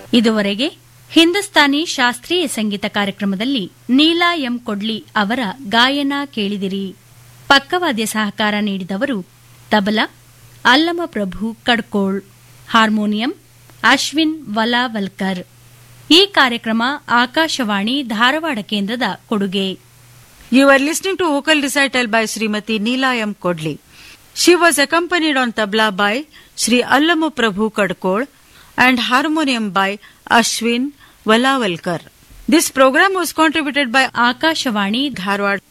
ಇದುವರೆಗೆ ಹಿಂದೂಸ್ತಾನಿ ಶಾಸ್ತ್ರೀಯ ಸಂಗೀತ ಕಾರ್ಯಕ್ರಮದಲ್ಲಿ ನೀಲಾ ಎಂ ಕೊಡ್ಲಿ ಅವರ ಗಾಯನ ಕೇಳಿದಿರಿ ಪಕ್ಕವಾದ್ಯ ಸಹಕಾರ ನೀಡಿದವರು ತಬಲಾ ಅಲ್ಲಮ ಪ್ರಭು ಕಡ್ಕೋಳ್ ಹಾರ್ಮೋನಿಯಂ ಅಶ್ವಿನ್ ವಲಾವಲ್ಕರ್ ಈ ಕಾರ್ಯಕ್ರಮ ಆಕಾಶವಾಣಿ ಧಾರವಾಡ ಕೇಂದ್ರದ ಕೊಡುಗೆ You are listening to vocal recital by Srimati Neela M. Kodli. She was accompanied on tabla by Sri Allamu Prabhu Kadkol and harmonium by Ashwin Valavalkar. This program was contributed by Akashvani Dharwad